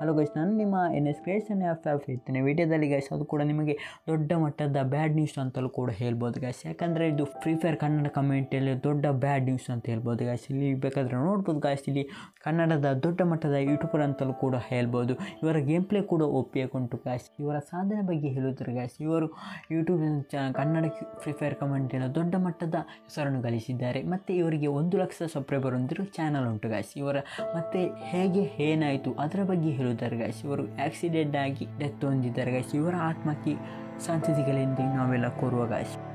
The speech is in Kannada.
ಹಲೋ ಗೈಸ್ ನಾನು ನಿಮ್ಮ ಎನ್ ಎಸ್ ಕ್ರಿಯೇಷನ್ ಆಫ್ ಆಫ್ ಇರ್ತೇನೆ ವಿಡಿಯೋದಲ್ಲಿ ಗೈಸ್ ಅದು ಕೂಡ ನಿಮಗೆ ದೊಡ್ಡ ಮಟ್ಟದ ಬ್ಯಾಡ್ ನ್ಯೂಸ್ ಅಂತಲೂ ಕೂಡ ಹೇಳ್ಬೋದು ಗೈಸ್ ಯಾಕಂದರೆ ಇದು ಫ್ರೀ ಫೈರ್ ಕನ್ನಡ ಕಮ್ಯುನಿಟಿಯಲ್ಲಿ ದೊಡ್ಡ ಬ್ಯಾಡ್ ನ್ಯೂಸ್ ಅಂತ ಹೇಳ್ಬೋದು ಗೈಸ್ ಇಲ್ಲಿ ಬೇಕಾದರೆ ನೋಡ್ಬೋದು ಗೈಸ್ ಇಲ್ಲಿ ಕನ್ನಡದ ದೊಡ್ಡ ಮಟ್ಟದ ಯೂಟ್ಯೂಬರ್ ಅಂತಲೂ ಕೂಡ ಹೇಳ್ಬೋದು ಇವರ ಗೇಮ್ ಪ್ಲೇ ಕೂಡ ಒಪ್ಪಿಗೆ ಉಂಟು ಗೈಸ್ ಇವರ ಸಾಧನೆ ಬಗ್ಗೆ ಹೇಳಿದ್ರೆ ಗೈಸ್ ಇವರು ಯೂಟ್ಯೂಬ್ ಚ ಕನ್ನಡ ಫ್ರೀ ಫೈರ್ ಕಮ್ಯುನಿಟಿಯಲ್ಲಿ ದೊಡ್ಡ ಮಟ್ಟದ ಹೆಸರನ್ನು ಗಳಿಸಿದ್ದಾರೆ ಮತ್ತು ಇವರಿಗೆ ಒಂದು ಲಕ್ಷ ಸಬ್ಸ್ಕ್ರೈಬರ್ ಹೊಂದಿರೋ ಚಾನಲ್ ಉಂಟು ಗಾಯ್ಸ್ ಇವರ ಮತ್ತು ಹೇಗೆ ಏನಾಯಿತು ಅದರ ಬಗ್ಗೆ ಹೇಳಿದ್ದಾರೆ ಗಾಯ್ಸ್ ಇವರು ಆಕ್ಸಿಡೆಂಟ್ ಆಗಿ ಡೆತ್ ಹೊಂದಿದ್ದಾರೆ ಗಾಯ್ಸ್ ಇವರ ಆತ್ಮಕ್ಕೆ ಶಾಂತಿಗಳಿಂದ ನಾವೆಲ್ಲ ಕೋರುವ ಗಾಯ್ಸ್